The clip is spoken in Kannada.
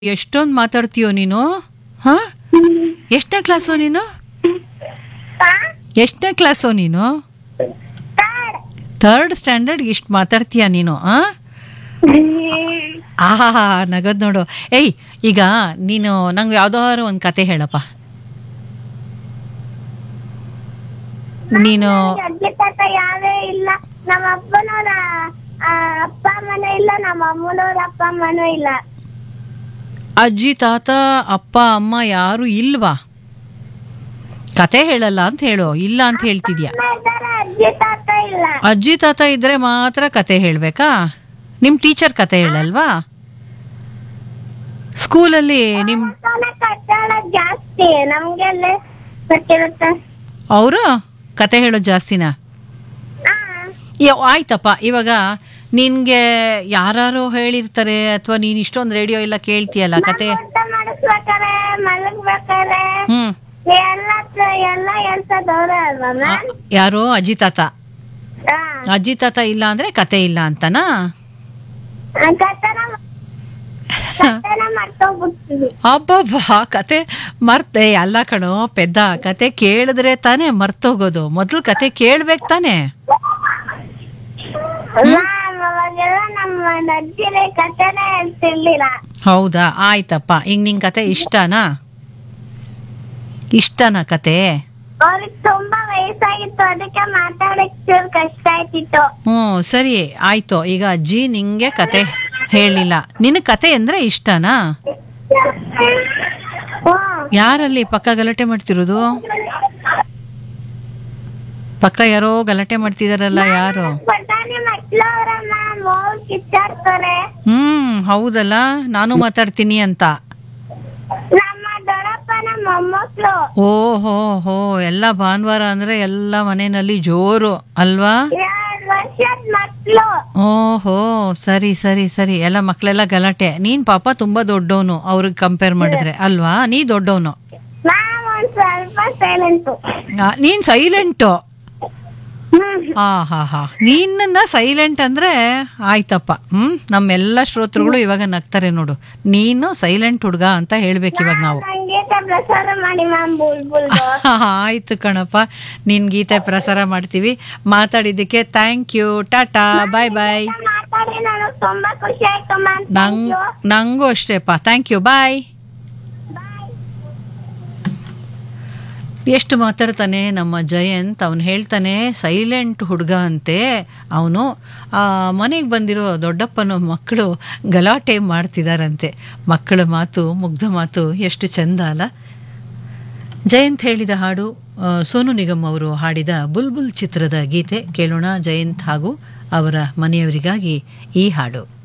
ಎಷ್ಟೊಂದು ಮಾತಾಡ್ತೀಯೋ ನೀನು ಹಾ ಎಷ್ಟನೇ ಕ್ಲಾಸು ನೀನು ಎಷ್ಟನೇ ಕ್ಲಾಸು ನೀನು ಥರ್ಡ್ ಸ್ಟ್ಯಾಂಡರ್ಡ್ ಇಷ್ಟು ಮಾತಾಡ್ತೀಯ ನೀನು ಆ ಆಹಾ ನಗದ್ ನೋಡು ಏಯ್ ಈಗ ನೀನು ನಂಗೆ ಯಾವ್ದಾದ್ರು ಒಂದು ಕತೆ ಹೇಳಪ್ಪ ನೀನು ಅಜ್ಜಿ ತಾತ ಯಾವೇ ಇಲ್ಲ ನಮ್ಮ ಅಪ್ಪನವ್ರ ಆ, ಅಪ್ಪ ಅಮ್ಮನೂ ಇಲ್ಲ ನಮ್ಮ ಅಮ್ಮನವ್ರ ಅಪ್ಪ ಅಮ್ಮನೂ ಇಲ್ಲ ಅಜ್ಜಿ ತಾತ ಅಪ್ಪ ಅಮ್ಮ ಯಾರು ಇಲ್ವಾ ಕತೆ ಹೇಳಲ್ಲ ಅಂತ ಹೇಳು ಇಲ್ಲ ಅಂತ ಹೇಳ್ತಿದ್ಯಾ ಅಮ್ಮ ಇದ್ದಾರೆ ಅಜ್ಜಿ ತಾತ ಇಲ್ಲ ಅಜ್ಜಿ ತಾತ ಇದ್ರೆ ಮಾತ್ರ ಕತೆ ಹೇಳ್ಬೇಕಾ ನಿಮ್ ಟೀಚರ್ ಕತೆ ಹೇಳಲ್ವಾ ಸ್ಕೂಲಲ್ಲಿ ನಿಮ್ ಅವನ ಕಟ್ಟಡ ಜಾಸ್ತಿ ನಮ್ಗೆಲ್ಲ ಗೊತ್ತಿರುತ್ತೆ ಅವರು ಕತೆ ಹೇಳೋದು ಜಾಸ್ತಿನಾ ಹಾ ಯವ್- ಆಯ್ತಪ್ಪ ಇವಾಗ ನಿನ್ಗೆ ಯಾರು ಹೇಳಿರ್ತಾರೆ ಅಥವಾ ನೀನ್ ಇಷ್ಟೊಂದು ರೇಡಿಯೋ ಎಲ್ಲ ಕೇಳ್ತೀಯಲ್ಲ ಕತೆ ಊಟ ಮಾಡಿಸ್ಬೇಕಾರೆ ಮಲಗ್ಬೇಕಾರೆ ಹ್ಮ್ ಎಲ್ಲ ಎಲ್ಲ ಹೇಳ್ಸದವ್ರೆ ಅಲ್ವಾ ಮ್ಯಾಮ್ ಯಾರೋ ಅಜ್ಜಿ ತಾತ ಹಾ ಅಜ್ಜಿ ತಾತ ಇಲ್ಲ ಅಂದ್ರೆ ಕತೆ ಇಲ್ಲ ಅಂತನಾ ಕಟ್ಟಡ ಕಟ್ಟಡ ಮರ್ತೋಗ್ಬಿಡ್ತೀವಿ ಅಬ್ಬಬ್ಬಾ ಕತೆ ಮರ್ತೆ ಅಲ್ಲ ಕಣೋ ಪೆದ್ದ ಕತೆ ಕೇಳಿದ್ರೆ ತಾನೇ ಮರ್ತೋಗೋದು ಮೊದ್ಲು ಕತೆ ಕೇಳ್ಬೇಕು ತಾನೇ ಮ್ಯಾಮ್ ಅವಾಗೆಲ್ಲ ನಮ್ಮ ಅಜ್ಜಿರೇ ಕಟ್ಟೆನೇ ಹೇಳ್ತಿರ್ಲಿಲ್ಲ ಹೌದಾ ಆಯ್ತಪ್ಪ ಈಗ ನಿಂಗ್ ಕತೆ ಇಷ್ಟನಾ ಇಷ್ಟನಾ ಕತೆ ಅವ್ರಿಗೆ ತುಂಬಾ ವಯಸ್ಸಾಗಿತ್ತು ಅದಕ್ಕೆ ಮಾತಾಡಕ್ ಚೂರ್ ಕಷ್ಟ ಆಯ್ತಿತ್ತು ಹ್ಞೂ ಸರಿ ಆಯ್ತು ಈಗ ಅಜ್ಜಿ ನಿಂಗೆ ಕತೆ ಹೇಳಿಲ್ಲ ನಿನ್ ಕತೆ ಅಂದ್ರೆ ಇಷ್ಟನಾ ಹ್ಮ್. ಯಾರಲ್ಲಿ ಪಕ್ಕ ಗಲಾಟೆ ಮಾಡ್ತಿರೋದು ಪಕ್ಕ ಯಾರೋ ಗಲಾಟೆ ಮಾಡ್ತಿದಾರಲ್ಲ ಯಾರು ಪಟಾಣಿ ಮಕ್ಳವ್ರ ಮ್ಯಾಮ್ ಹೋಗಿ ಕಿಚ್ಚಾಡ್ತಾರೆ ಹ್ಮ್ ಹೌದಲ್ಲ ನಾನು ಮಾತಾಡ್ತೀನಿ ಅಂತ ನಮ್ಮ ದೊಡ್ಡಪ್ಪನ ಮೊಮ್ಮಕ್ಳು ಓಹೋ ಹೋ ಎಲ್ಲ ಭಾನುವಾರ ಅಂದ್ರೆ ಎಲ್ಲ ಮನೆಯಲ್ಲಿ ಜೋರು ಅಲ್ವಾ ಎರಡ್ ವರ್ಷದ ಮಕ್ಳು ಓಹೋ ಸರಿ ಸರಿ ಸರಿ ಎಲ್ಲ ಮಕ್ಳೆಲ್ಲ ಗಲಾಟೆ ನೀನ್ ಪಾಪ ತುಂಬಾ ದೊಡ್ಡವನು ಅವ್ರಿಗೆ ಕಂಪೇರ್ ಮಾಡಿದ್ರೆ ಅಲ್ವಾ ನೀ ದೊಡ್ಡವನು ಮ್ಯಾಮ್ ಒಂದ್ ಸ್ವಲ್ಪ ಸೈಲೆಂಟು ನೀನ್ ಸೈಲೆಂಟು ಆ ಹಾ ಹಾ ನೀನನ್ನ ಸೈಲೆಂಟ್ ಅಂದ್ರೆ ಆಯ್ತಪ್ಪ ಹ್ಮ್ ನಮ್ಮೆಲ್ಲ ಶ್ರೋತೃಗಳು ಇವಾಗ ನಗ್ತಾರೆ ನೋಡು ನೀನು ಸೈಲೆಂಟ್ ಹುಡ್ಗ ಅಂತ ಹೇಳ್ಬೇಕು ಇವಾಗ ನಾವು ಸಂಗೀತ ಪ್ರಸಾರ ಮಾಡಿ ಮ್ಯಾಮ್ ಬುಲ್ ಬುಲ್ದು ಆಯ್ತು ಕಣಪ್ಪ ನಿನ್ ಗೀತೆ ಪ್ರಸಾರ ಮಾಡ್ತೀವಿ ಮಾತಾಡಿದ್ದಕ್ಕೆ thank you tata bye bye ಮಾತಾಡಿ ನನಗ್ ತುಂಬಾ ಖುಷಿ ಆಯ್ತು ಮ್ಯಾಮ್ ನಂಗ್ ನಂಗೂ ಅಷ್ಟೇಪ್ಪ ಥ್ಯಾಂಕ್ ಯು ಬಾಯ್ ಎಷ್ಟು ಮಾತಾಡ್ತಾನೆ ನಮ್ಮ ಜಯಂತ್ ಅವನು ಹೇಳ್ತಾನೆ ಸೈಲೆಂಟ್ ಹುಡುಗ ಅಂತೆ ಅವನು ಮನೆಗೆ ಬಂದಿರೋ ದೊಡ್ಡಪ್ಪನ ಮಕ್ಕಳು ಗಲಾಟೆ ಮಾಡ್ತಿದಾರಂತೆ ಮಕ್ಕಳ ಮಾತು ಮುಗ್ಧ ಮಾತು ಎಷ್ಟು ಚಂದ ಅಲ್ಲ ಜಯಂತ್ ಹೇಳಿದ ಹಾಡು ಆ, ಸೋನು ನಿಗಮ್ ಅವರು ಹಾಡಿದ ಬುಲ್ಬುಲ್ ಚಿತ್ರದ ಗೀತೆ ಕೇಳೋಣ ಜಯಂತ್ ಹಾಗೂ ಅವರ ಮನೆಯವರಿಗಾಗಿ ಈ ಹಾಡು